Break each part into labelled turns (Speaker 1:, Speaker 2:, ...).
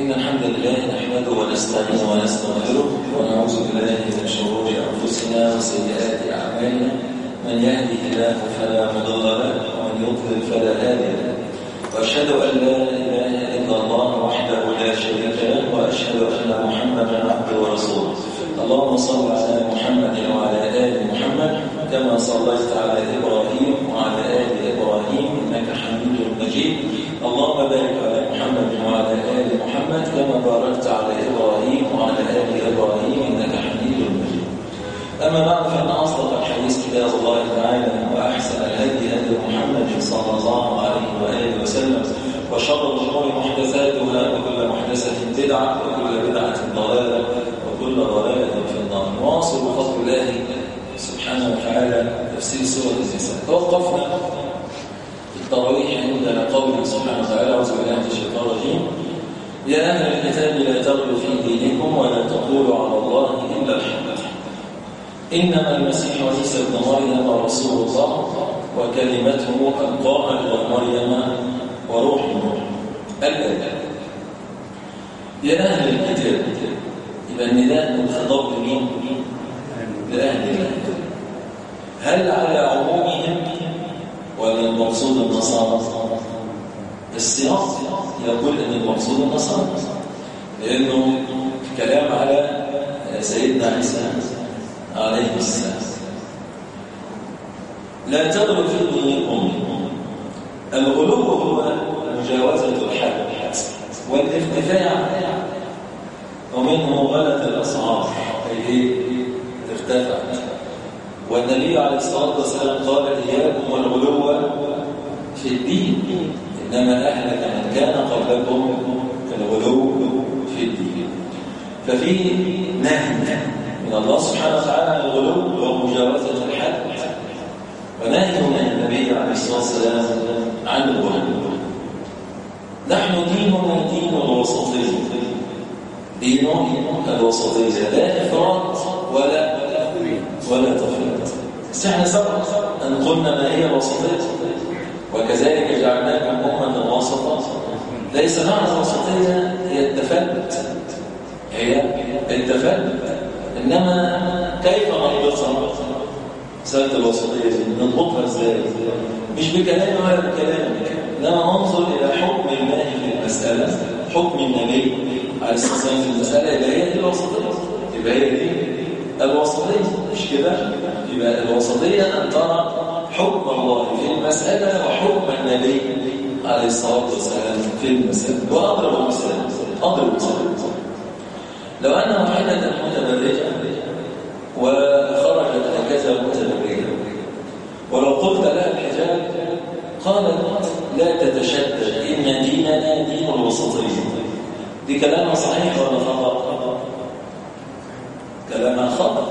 Speaker 1: إن الحمد لله نحمده ونستعينه ونستغفره ونعوذ بالله من شرور أنفسنا وسيئات أعمالنا من يهده الله فلا مضل له ومن يضلل فلا هادي له وأشهد أن لا إله إلا الله وحده لا شريك له وأشهد أن محمدا عبده ورسوله اللهم صل على محمد وعلى آل محمد كما صليت على إبراهيم وعلى آل إبراهيم إنك حميد مجيد اللهم بارك على محمد وعلى آل محمد كما باركت على إبراهيم وعلى آل إبراهيم إنك حميد مجيد أما بعد فإن أصدق الحديث كتاب الله تعالى وأحسن الهدي هدي محمد صلى الله عليه وآله وسلم وشر الأمور محدثاتها وكل محدثة بدعة وكل بدعة ضلالة وكل ضلالة في النار واصل بفضل الله سبحانه وتعالى تفسير سورة النساء توقفنا في التراويح عند قوله سبحانه وتعالى أعوذ بالله من الشيطان الرجيم يا أهل الكتاب لا تغلوا في دينكم ولا تقولوا على الله إلا الحق إنما المسيح عيسى ابن مريم رسول الله وكلمته ألقاها إلى مريم وروح منه الآية يا أهل الكتاب يبقى النداء خطاب لمين؟ لأهل الكتاب هل على عمومهم ولا المقصود النصارى؟ السياق يقول أن المقصود النصارى لأنه كلام على سيدنا عيسى عليه السلام لا تغلو في دينكم الغلو هو مجاوزة الحد والارتفاع ومنه غلت الأسعار أي ارتفعت والنبي عليه الصلاة والسلام قال إياكم والغلو في الدين إنما أهلك من كان قبلكم الغلو في الدين ففي نهي من الله سبحانه وتعالى عن الغلو ومجاوزة الحد ونهي من النبي عليه الصلاة والسلام عن الغلو نحن ديننا دين الوسطية دين الوسطية لا إفراط ولا ولا تفريط بس احنا سبق أن قلنا ما هي الوسطية وكذلك جعلناكم أمة وسطا ليس معنى الوسطية هي التفلت هي التفلت إنما كيف نضبطها مسألة الوسطية دي نضبطها ازاي مش بكلام ولا بكلام إنما ننظر إلى حكم الله في المسألة حكم النبي عليه الصلاة والسلام في المسألة يبقى هي دي الوسطية يبقى هي دي الوسطية مش كده يبقى الوسطية أن ترى حكم الله في المسألة وحكم النبي عليه الصلاة والسلام في المسألة وأضرب مثال أضرب مثال لو أن واحدة متبرجة وخرجت هكذا متبرجة ولو قلت لها الحجاب قالت لا تتشدد إن ديننا دين الوسطية دي كلامها صحيح ولا خطأ؟ كلامها خطأ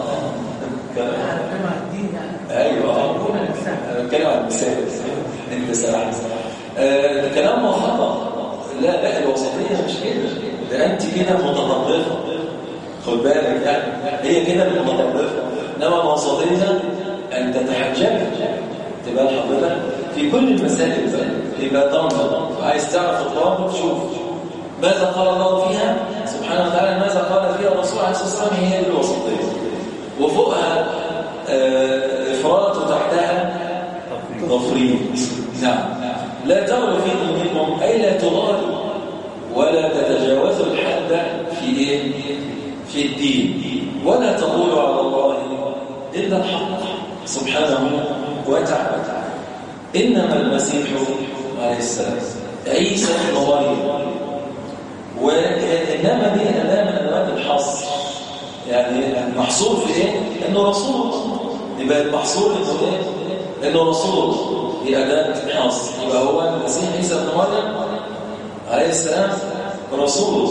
Speaker 2: كلام الدين
Speaker 1: ايوه انا بتكلم عن المثال انت سمعت آه كلامه خطا لا لا الوسطيه مش كده ده انت كده متطرفه خد بالك يعني هي كده متطرفه انما الوسطيه ان تتحجب تبقى حضرتك في كل المسائل بقى يبقى تنظر عايز تعرف الضابط شوف ماذا قال الله فيها سبحانه وتعالى ماذا قال فيها الرسول عليه الصلاه والسلام هي دي الوسطيه وفوقها إفراط وتحتها تفريط نعم لا تغلوا في دينكم أي لا تغالوا ولا تتجاوزوا الحد في إيه؟ في الدين ولا تقولوا على الله إلا الحق سبحانه وتعالى إنما المسيح عليه السلام عيسى بن مريم وإنما دي أداة من أدوات الحصر يعني محصور في ايه انه رسول يبقى المحصور انه ايه انه رسول دي اداه حصر يبقى هو المسيح عيسى ابن مريم عليه السلام رسول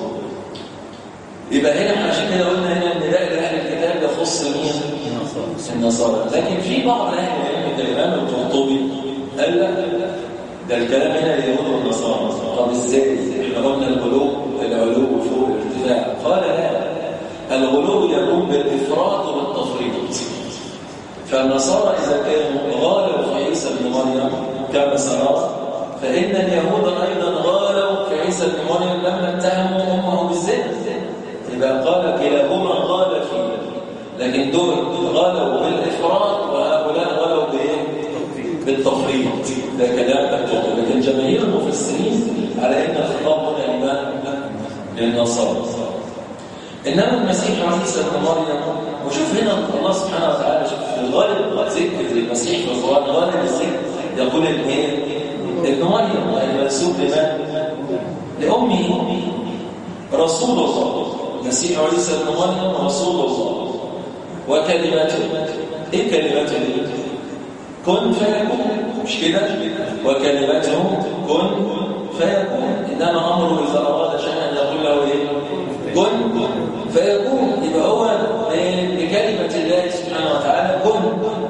Speaker 1: يبقى هنا عشان كده قلنا هنا النداء لاهل الكتاب يخص مين النصارى لكن في بعض اهل العلم كالامام القرطبي قال لا ده الكلام هنا لليهود والنصارى طب ازاي احنا قلنا الغلو العلو فوق الارتفاع قال لا الغلو يكون بالإفراط والتفريط فالنصارى إذا كانوا غالوا في عيسى بن مريم كما سنرى فإن اليهود أيضا غالوا في عيسى بن مريم لما اتهموا أمه بالزنا يبقى قال كلاهما غال فيه لكن دول غلوا بالإفراط وهؤلاء غلوا بإيه؟ بالتفريط ده كلام مكتوب لكن جماهير المفسرين على ان الخطاب هنا لمن؟ للنصارى انما المسيح عيسى ابن مريم وشوف هنا الله سبحانه وتعالى شوف في الغالب ذكر المسيح في القران غالب الذكر يقول الايه؟ ابن مريم يعني منسوب لمن؟ لامه رسول الله المسيح عيسى ابن مريم رسول الله وكلمته ايه كلمته دي؟ كن فيكون مش كده وكلمته كن فيكون انما امره اذا اراد شيئا ان يقول له ايه كن فيكون يبقى هو بكلمه الله سبحانه وتعالى كن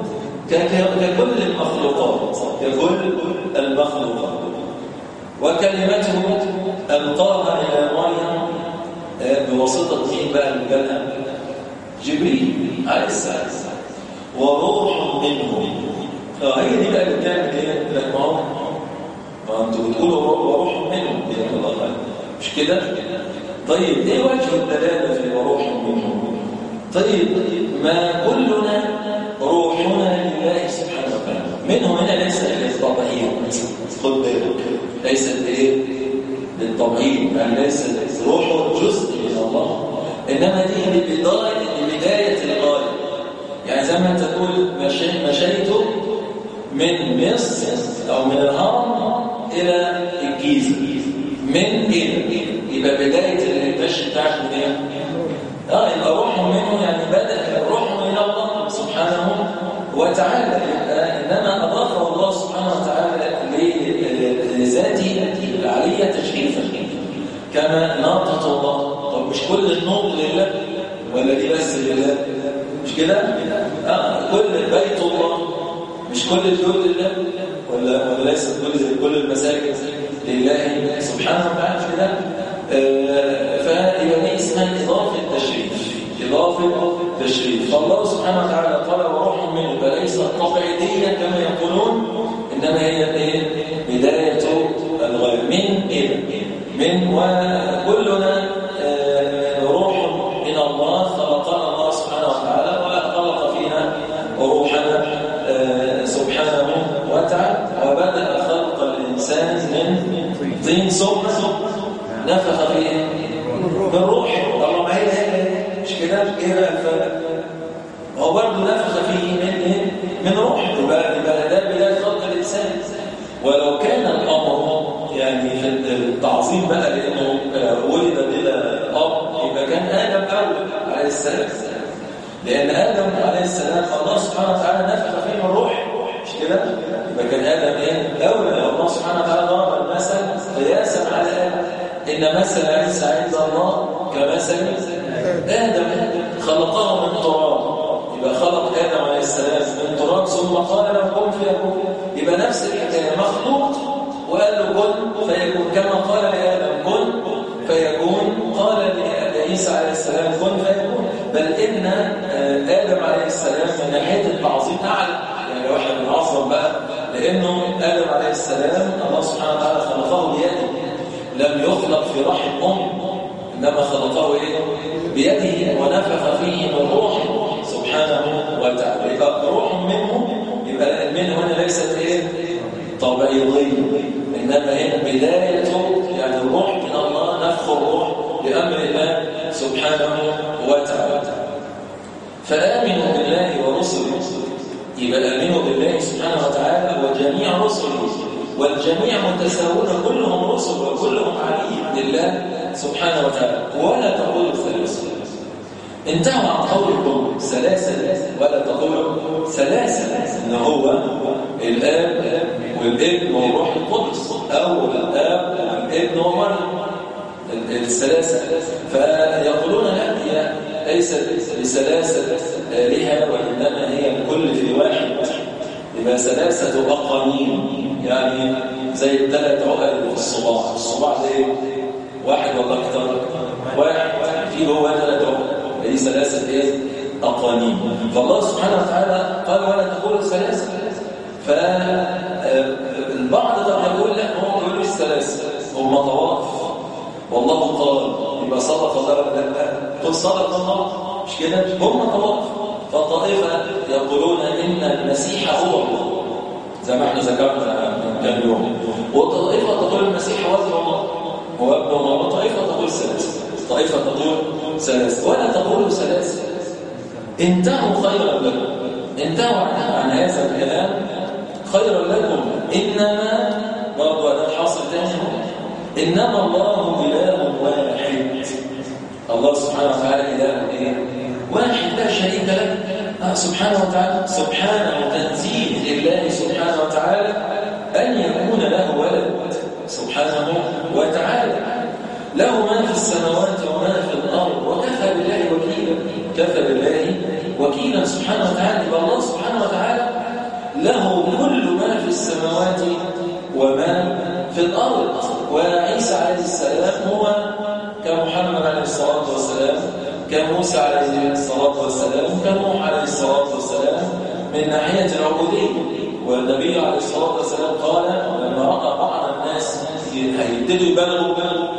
Speaker 1: ككل المخلوقات ككل المخلوقات وكلمته القاها الى مريم بواسطه مين بقى الكلام جبريل عليه السلام وروح منه هي دي بقى اللي بتعمل ايه؟ لك ما هو ما انتوا بتقولوا وروح منه يا الله خير مش كده؟ طيب ايه وجه الدلاله في وروح منه؟ طيب ما كلنا روحنا لله سبحانه وتعالى منه هنا ليس للتطهير خد بالك ليست ايه؟ للتطهير يعني ليس روحه جزء من الله انما دي لبدايه لبدايه الغايه يعني زي ما انت تقول مشيت من مصر او من الهرم الى الجيزه من الى يبقى بدايه المشي بتاعك من ايه؟ اه يبقى روح منه يعني بدا الروح من الله سبحانه وتعالى انما اضافه الله سبحانه وتعالى لذاته العليه تشريفا كما ناطق الله طب مش كل النور لله ولا دي بس لله مش كده اه كل بيت الله مش كل البيوت لله ولا ولا ليست كل زي كل المساجد لله سبحانه وتعالى مش كده آه فيبقى دي اسمها اضافه تشريف اضافه تشريف فالله سبحانه وتعالى قال وروح منه فليست تقعيديه كما يقولون انما هي ايه بدايه الغايه من الى من وكلنا روح من الله خلقنا الله سبحانه وتعالى وخلق فينا روحنا سبحانه وتعالى وبدأ خلق الإنسان من طين ثم نفخ فيه من روح طالما ما هي مش كده ايه بقى الفرق هو برضه نفخ فيه من ايه من روح يبقى يبقى ده بدايه خلق الانسان ولو كان الامر يعني في التعظيم بقى لانه ولد بلا اب يبقى كان ادم اول عليه السلام لان ادم عليه السلام الله سبحانه وتعالى نفخ فيه من روح مش كده يبقى كان ادم ايه اولى الله سبحانه وتعالى ضرب المثل قياسا على ادم ان مثل عيسى عند الله كمثل ادم خلقه من تراب يبقى خلق ادم عليه السلام من تراب ثم قال له كن فيكون يبقى نفس الحكايه مخلوق وقال له كن فيكون كما قال لادم كن فيكون قال لعيسى عليه السلام كن فيكون بل ان ادم عليه السلام من ناحيه التعظيم اعلى يعني لو احنا بنعظم بقى لانه ادم عليه السلام الله سبحانه وتعالى خلقه بيده لم يخلق في رحم ام انما خلقه ايه بيده ونفخ فيه من روحه سبحانه وتعالى يبقى روح منه يبقى منه هنا ليست ايه طبيعيه انما هي بدايته يعني الروح من الله نفخ الروح لامر الله سبحانه وتعالى فامنوا بالله ورسله يبقى امنوا بالله سبحانه وتعالى وجميع رسله والجميع متساوون كلهم رسل وكلهم عبيد لله سبحانه وتعالى ولا تقولوا ثلاثه انتهوا عن قولكم ثلاثه ولا تقولوا ثلاثه ان هو الاب والابن والروح القدس او الاب والابن ومريم الثلاثه فيقولون لا هي ليست بثلاثه الهه وانما هي الكل في واحد يبقى ثلاثه اقانيم يعني زي الثلاث عقل في الصباع الصباع ده ايه واحد ولا اكثر واحد في جوه ثلاث عقل دي ثلاثه ايه اقانيم فالله سبحانه وتعالى قال ولا تقول ثلاثه فالبعض طب يقول لا هو صدق الله ولا لا قل صدق الله مش كده هم طوائف فطائفه يقولون ان المسيح هو الله زي ما احنا ذكرنا من كام يوم وطائفه تقول المسيح وزن الله هو ابن الله وطائفه تقول ثلاثه طائفه تقول ثلاثه ولا تقول ثلاثه انتهوا خيرا لكم انتهوا عن هذا الكلام خيرا لكم انما برضه هذا الحاصل تاني انما الله اله واحد الله سبحانه وتعالى اله ايه واحد لا شريك له آه سبحانه وتعالى سبحانه وتنزيل لله سبحانه وتعالى ان يكون له ولد سبحانه وتعالى له ما في السماوات وما في الارض وكفى بالله وكيلا كفى بالله وكيلا سبحانه وتعالى يبقى الله سبحانه وتعالى له كل ما في السماوات وما في الأرض وعيسى عليه السلام هو كمحمد عليه الصلاة والسلام كموسى عليه الصلاة والسلام كنوح عليه الصلاة والسلام من ناحية العبودية والنبي عليه الصلاة والسلام قال لما رأى بعض الناس هيبتدوا يبلغوا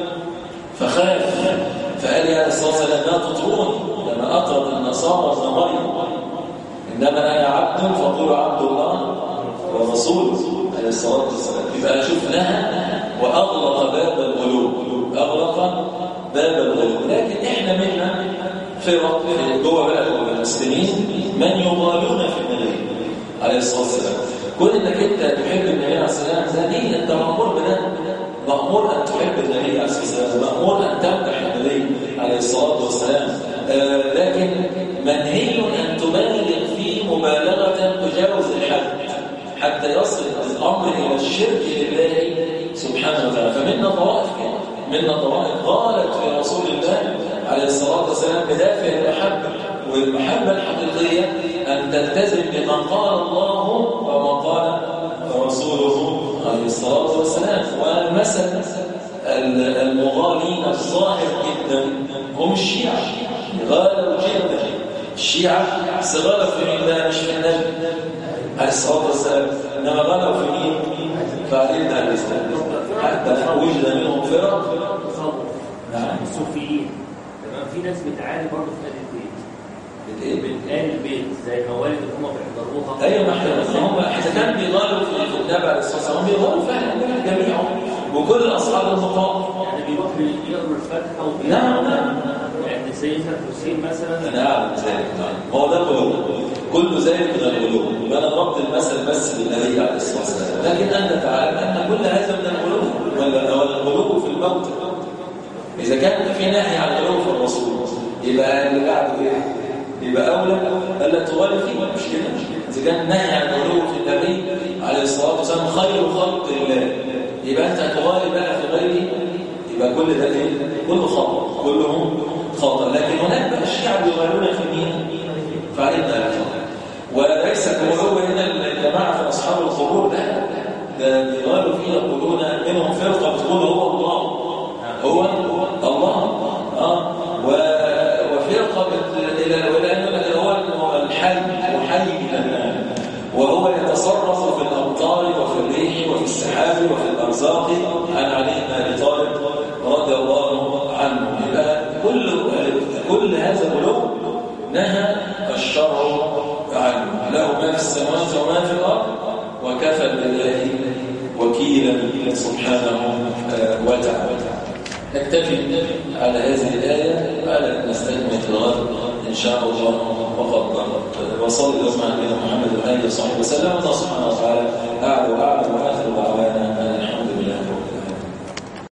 Speaker 1: فخاف فقال يا الصلاة والسلام لا تطروني لما أطرد النصارى ابن مريم إنما أنا عبد فقولوا عبد الله ورسوله عليه الصلاة والسلام يبقى شفناها وأغلق باب الغلو أغلق باب الغلو لكن إحنا منا فرق جوه بقى المسلمين من يغالون في النبي عليه الصلاة والسلام كون انك انت تحب النبي عليه الصلاة والسلام ده دين انت مأمور بده مأمور أن تحب النبي عليه الصلاة والسلام مأمور أن تمدح النبي عليه الصلاة والسلام آه لكن منهي أن تبالغ في مبالغة تجاوز الحد حتى يصل الأمر إلى الشرك لله سبحانه وتعالى فمنا طوائف منا طوائف قالت في رسول الله عليه الصلاة والسلام بدافع المحبة والمحبة الحقيقية أن تلتزم بما قال الله وما قال رسوله عليه الصلاة والسلام والمثل المغالين الظاهر جدا هم الشيعة غالوا جدا الشيعة غالوا في الله مش في النبي عليه الصلاة والسلام إنما غلوا في مين؟ فعلينا الإسلام حتى وجد منهم فرق
Speaker 3: نعم الصوفيين تمام في ناس بتعاني برضه في آل البيت
Speaker 1: ايه؟
Speaker 3: بتقال البيت زي موالد اللي هم بيحضروها
Speaker 1: ايوه ما احنا هم اذا كان بيغالوا في النبي عليه الصلاه والسلام بيغالوا فعلا جميعهم وكل اصحاب المقام
Speaker 3: يعني بيروح يقروا الفاتحه وبي-
Speaker 1: نعم نعم
Speaker 3: يعني سيدنا الحسين مثلا
Speaker 1: انا اعلم ذلك هو ده الغلو كل ذلك من الغلو وانا ضربت المثل بس للنبي عليه الصلاه والسلام لكن انت تعلم ان كل هذا من الغلو ولا ولا الغلو في الموت اذا كان في نهي عن الغلو في الرسول يبقى اللي بعده ايه يبقى اولى الا تغالي فيه مش كده اذا كان نهي عن الغلو في النبي عليه الصلاه والسلام خير خلق الله يبقى انت هتغالي بقى في غيره يبقى كل ده ايه كله خطا كلهم خطا لكن هناك بقى الشيعة بيغالون في مين فعلينا الخطا وليس الغلو هنا الجماعه في اصحاب القبور لا ده بيغالوا فيه يقولون منهم فرقه بتقول هو الله هو الله اه و- وفرقه بت- الى الى هو الحي محيي الان وهو يتصرف في الامطار وفي الريح وفي السحاب وفي الارزاق عن علي بن ابي طالب رضي الله عنه يبقى كل كل هذا الغلو نهى الشرع عنه له ما في السماوات وما في الارض وكفى بالله وكيلا سبحانه آه، وتعالى نكتفي على هذه الآية على أن نستكمل الغد إن شاء الله وقد وصل اللهم على محمد وآله وصحبه وسلم الله سبحانه وتعالى أعلى وأعلى